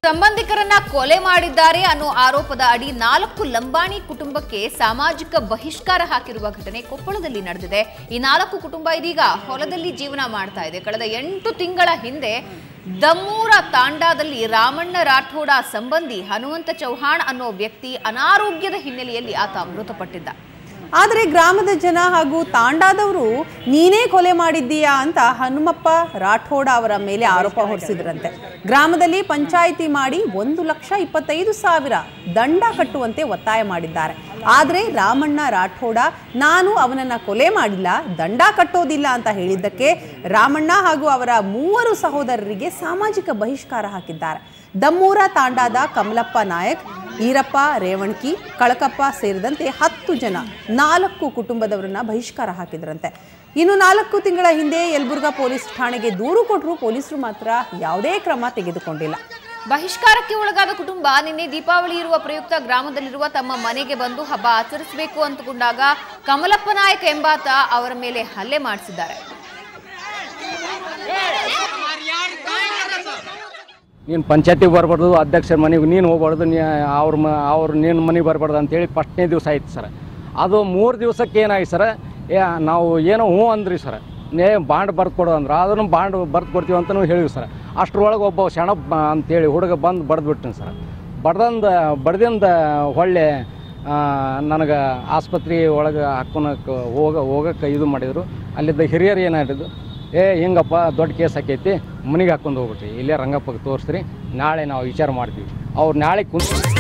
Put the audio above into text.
ಸಂಬಂಧಿಕರನ್ನ ಕೊಲೆ ಮಾಡಿದ್ದಾರೆ ಅನ್ನೋ ಆರೋಪದ ಅಡಿ ನಾಲ್ಕು ಲಂಬಾಣಿ ಕುಟುಂಬಕ್ಕೆ ಸಾಮಾಜಿಕ ಬಹಿಷ್ಕಾರ ಹಾಕಿರುವ ಘಟನೆ ಕೊಪ್ಪಳದಲ್ಲಿ ನಡೆದಿದೆ ಈ ನಾಲ್ಕು ಕುಟುಂಬ ಇದೀಗ ಹೊಲದಲ್ಲಿ ಜೀವನ ಮಾಡ್ತಾ ಇದೆ ಕಳೆದ ಎಂಟು ತಿಂಗಳ ಹಿಂದೆ ದಮ್ಮೂರ ತಾಂಡಾದಲ್ಲಿ ರಾಮಣ್ಣ ರಾಠೋಡ ಸಂಬಂಧಿ ಹನುಮಂತ ಚೌಹಾಣ್ ಅನ್ನೋ ವ್ಯಕ್ತಿ ಅನಾರೋಗ್ಯದ ಹಿನ್ನೆಲೆಯಲ್ಲಿ ಆತ ಮೃತಪಟ್ಟಿದ್ದ ಆದರೆ ಗ್ರಾಮದ ಜನ ಹಾಗೂ ತಾಂಡಾದವರು ನೀನೇ ಕೊಲೆ ಮಾಡಿದ್ದೀಯಾ ಅಂತ ಹನುಮಪ್ಪ ರಾಠೋಡ ಅವರ ಮೇಲೆ ಆರೋಪ ಹೊರಿಸಿದ್ರಂತೆ ಗ್ರಾಮದಲ್ಲಿ ಪಂಚಾಯಿತಿ ಮಾಡಿ ಒಂದು ಲಕ್ಷ ಇಪ್ಪತ್ತೈದು ಸಾವಿರ ದಂಡ ಕಟ್ಟುವಂತೆ ಒತ್ತಾಯ ಮಾಡಿದ್ದಾರೆ ಆದರೆ ರಾಮಣ್ಣ ರಾಠೋಡ ನಾನು ಅವನನ್ನ ಕೊಲೆ ಮಾಡಿಲ್ಲ ದಂಡ ಕಟ್ಟೋದಿಲ್ಲ ಅಂತ ಹೇಳಿದ್ದಕ್ಕೆ ರಾಮಣ್ಣ ಹಾಗೂ ಅವರ ಮೂವರು ಸಹೋದರರಿಗೆ ಸಾಮಾಜಿಕ ಬಹಿಷ್ಕಾರ ಹಾಕಿದ್ದಾರೆ ದಮ್ಮೂರ ತಾಂಡಾದ ಕಮಲಪ್ಪ ನಾಯಕ್ ಈರಪ್ಪ ರೇವಣ್ಕಿ ಕಳಕಪ್ಪ ಸೇರಿದಂತೆ ಹತ್ತು ಜನ ನಾಲ್ಕು ಕುಟುಂಬದವರನ್ನ ಬಹಿಷ್ಕಾರ ಹಾಕಿದ್ರಂತೆ ಇನ್ನು ನಾಲ್ಕು ತಿಂಗಳ ಹಿಂದೆ ಯಲಬುರ್ಗಾ ಪೊಲೀಸ್ ಠಾಣೆಗೆ ದೂರು ಕೊಟ್ಟರು ಪೊಲೀಸರು ಮಾತ್ರ ಯಾವುದೇ ಕ್ರಮ ತೆಗೆದುಕೊಂಡಿಲ್ಲ ಬಹಿಷ್ಕಾರಕ್ಕೆ ಒಳಗಾದ ಕುಟುಂಬ ನಿನ್ನೆ ದೀಪಾವಳಿ ಇರುವ ಪ್ರಯುಕ್ತ ಗ್ರಾಮದಲ್ಲಿರುವ ತಮ್ಮ ಮನೆಗೆ ಬಂದು ಹಬ್ಬ ಆಚರಿಸಬೇಕು ಅಂತಕೊಂಡಾಗ ಕಮಲಪ್ಪ ನಾಯಕ್ ಎಂಬಾತ ಅವರ ಮೇಲೆ ಹಲ್ಲೆ ಮಾಡಿಸಿದ್ದಾರೆ ನೀನು ಪಂಚಾಯತಿಗೆ ಬರಬಾರ್ದು ಅಧ್ಯಕ್ಷರ ಮನೆಗೆ ನೀನು ಹೋಗ್ಬಾರ್ದು ನೀ ಅವ್ರ ಮ ಅವ್ರು ನಿನ್ನ ಮನೆಗೆ ಬರಬಾರ್ದು ಅಂತೇಳಿ ಫಸ್ಟ್ನೇ ದಿವಸ ಆಯ್ತು ಸರ್ ಅದು ಮೂರು ದಿವಸಕ್ಕೆ ಏನಾಯ್ತು ಸರ್ ಏ ನಾವು ಏನೋ ಹ್ಞೂ ಅಂದ್ರಿ ಸರ್ ನೇ ಬಾಂಡ್ ಬರ್ದು ಕೊಡು ಅಂದ್ರೆ ಅದನ್ನು ಬಾಂಡ್ ಬರ್ದು ಕೊಡ್ತೀವಿ ಅಂತಲೂ ಹೇಳಿವಿ ಸರ್ ಅಷ್ಟ್ರೊಳಗೆ ಒಬ್ಬ ಶಣಪ್ಪ ಅಂತೇಳಿ ಹುಡುಗ ಬಂದು ಬಡ್ದು ಬಿಟ್ಟಿನಿ ಸರ್ ಬಡ್ದಂದ ಬಡ್ದಿಂದ ಹೊಳ್ಳೆ ನನಗೆ ಆಸ್ಪತ್ರೆ ಒಳಗೆ ಹಾಕೋನಕ್ಕೆ ಹೋಗ ಹೋಗಕ್ಕೆ ಇದು ಮಾಡಿದರು ಅಲ್ಲಿದ್ದ ಹಿರಿಯರು ಏನಾಡಿದ್ದು ಏ ಹಿಂಗಪ್ಪ ದೊಡ್ಡ ಕೇಸ್ ಆಕೈತಿ ಮನೆಗೆ ಹಾಕೊಂಡು ಹೋಗ್ಬಿಟ್ರಿ ಇಲ್ಲೇ ರಂಗಪ್ಪಗೆ ತೋರಿಸ್ರಿ ನಾಳೆ ನಾವು ವಿಚಾರ ಮಾಡ್ತೀವಿ ಅವ್ರು ನಾಳೆ ಕುಂತ